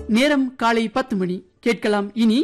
நேரம் காலை பத்து மணி கேட்கலாம் இனி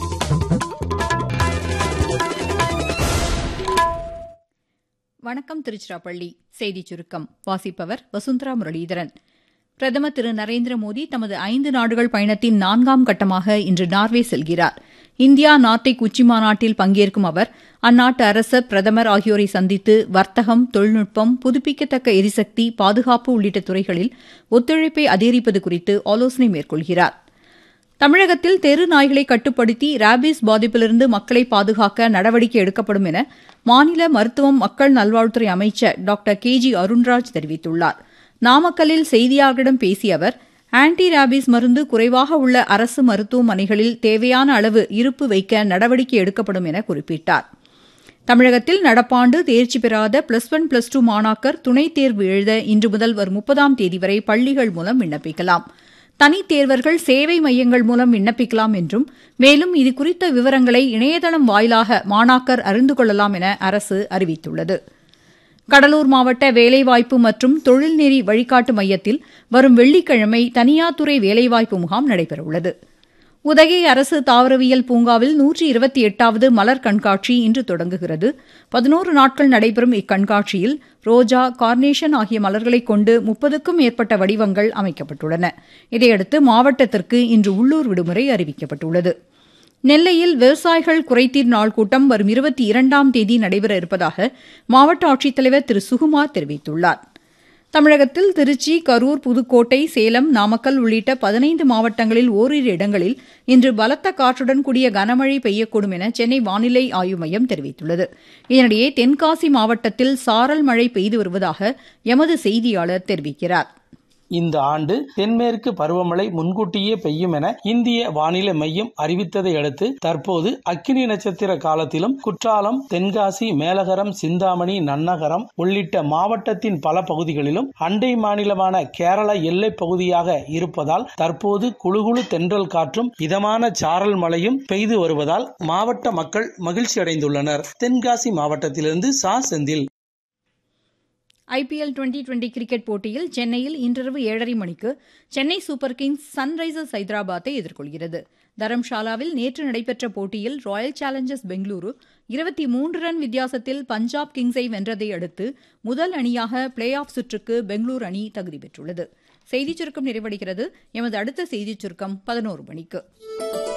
வணக்கம் திருச்சிராப்பள்ளி செய்திச் சுருக்கம் வாசிப்பவர் வசுந்தரா முரளீதரன் பிரதமர் திரு நரேந்திர மோடி தமது ஐந்து நாடுகள் பயணத்தின் நான்காம் கட்டமாக இன்று நார்வே செல்கிறார் இந்தியா நார்டிக் உச்சி மாநாட்டில் பங்கேற்கும் அவர் அந்நாட்டு அரசர் பிரதமர் ஆகியோரை சந்தித்து வர்த்தகம் தொழில்நுட்பம் புதுப்பிக்கத்தக்க எரிசக்தி பாதுகாப்பு உள்ளிட்ட துறைகளில் ஒத்துழைப்பை அதிகரிப்பது குறித்து ஆலோசனை மேற்கொள்கிறார் தமிழகத்தில் தெரு நாய்களை கட்டுப்படுத்தி ராபிஸ் பாதிப்பிலிருந்து மக்களை பாதுகாக்க நடவடிக்கை எடுக்கப்படும் என மாநில மருத்துவம் மக்கள் நல்வாழ்வுத்துறை அமைச்சர் டாக்டர் கே ஜி அருண்ராஜ் தெரிவித்துள்ளார் நாமக்கல்லில் செய்தியாளர்களிடம் பேசிய அவர் ஆன்டி ராபிஸ் மருந்து குறைவாக உள்ள அரசு மருத்துவமனைகளில் தேவையான அளவு இருப்பு வைக்க நடவடிக்கை எடுக்கப்படும் என குறிப்பிட்டார் தமிழகத்தில் நடப்பாண்டு தேர்ச்சி பெறாத பிளஸ் ஒன் பிளஸ் டூ மாணாக்கர் துணைத் தேர்வு எழுத இன்று முதல் வரும் முப்பதாம் தேதி வரை பள்ளிகள் மூலம் விண்ணப்பிக்கலாம் தனித் தேர்வர்கள் சேவை மையங்கள் மூலம் விண்ணப்பிக்கலாம் என்றும் மேலும் இதுகுறித்த விவரங்களை இணையதளம் வாயிலாக மாணாக்கர் அறிந்து கொள்ளலாம் என அரசு அறிவித்துள்ளது கடலூர் மாவட்ட வேலைவாய்ப்பு மற்றும் தொழில்நெறி வழிகாட்டு மையத்தில் வரும் வெள்ளிக்கிழமை தனியார் துறை வேலைவாய்ப்பு முகாம் நடைபெறவுள்ளது உதகை அரசு தாவரவியல் பூங்காவில் நூற்றி இருபத்தி எட்டாவது மலர் கண்காட்சி இன்று தொடங்குகிறது பதினோரு நாட்கள் நடைபெறும் இக்கண்காட்சியில் ரோஜா கார்னேஷன் ஆகிய மலர்களைக் கொண்டு முப்பதுக்கும் மேற்பட்ட வடிவங்கள் அமைக்கப்பட்டுள்ளன இதையடுத்து மாவட்டத்திற்கு இன்று உள்ளூர் விடுமுறை அறிவிக்கப்பட்டுள்ளது நெல்லையில் விவசாயிகள் குறைதீர் நாள் கூட்டம் வரும் இருபத்தி இரண்டாம் தேதி நடைபெற இருப்பதாக மாவட்ட ஆட்சித்தலைவர் திரு சுகுமார் தெரிவித்துள்ளார் தமிழகத்தில் திருச்சி கரூர் புதுக்கோட்டை சேலம் நாமக்கல் உள்ளிட்ட பதினைந்து மாவட்டங்களில் ஓரிரு இடங்களில் இன்று பலத்த காற்றுடன் கூடிய கனமழை பெய்யக்கூடும் என சென்னை வானிலை ஆய்வு மையம் தெரிவித்துள்ளது இதனிடையே தென்காசி மாவட்டத்தில் சாரல் மழை பெய்து வருவதாக எமது செய்தியாளர் தெரிவிக்கிறார் இந்த ஆண்டு தென்மேற்கு பருவமழை முன்கூட்டியே பெய்யும் என இந்திய வானிலை மையம் அறிவித்ததை அடுத்து தற்போது அக்கினி நட்சத்திர காலத்திலும் குற்றாலம் தென்காசி மேலகரம் சிந்தாமணி நன்னகரம் உள்ளிட்ட மாவட்டத்தின் பல பகுதிகளிலும் அண்டை மாநிலமான கேரள எல்லைப் பகுதியாக இருப்பதால் தற்போது குழுகுழு தென்றல் காற்றும் இதமான சாரல் மழையும் பெய்து வருவதால் மாவட்ட மக்கள் மகிழ்ச்சி அடைந்துள்ளனர் தென்காசி மாவட்டத்திலிருந்து சா Senthil IPL twenty twenty cricket போட்டியில் சென்னையில் இன்றிரவு ஏழரை மணிக்கு சென்னை சூப்பர் கிங்ஸ் சன்ரைசர்ஸ் ஹைதராபாத்தை எதிர்கொள்கிறது தரம்ஷாலாவில் நேற்று நடைபெற்ற போட்டியில் ராயல் சேலஞ்சர்ஸ் பெங்களூரு இருபத்தி மூன்று ரன் வித்தியாசத்தில் பஞ்சாப் கிங்ஸை வென்றதை அடுத்து முதல் அணியாக பிளே ஆஃப் சுற்றுக்கு பெங்களூரு அணி தகுதி பெற்றுள்ளது செய்திச் சுருக்கம் நிறைவடைகிறது எமது அடுத்த செய்திச் சுருக்கம் பதினோரு மணிக்கு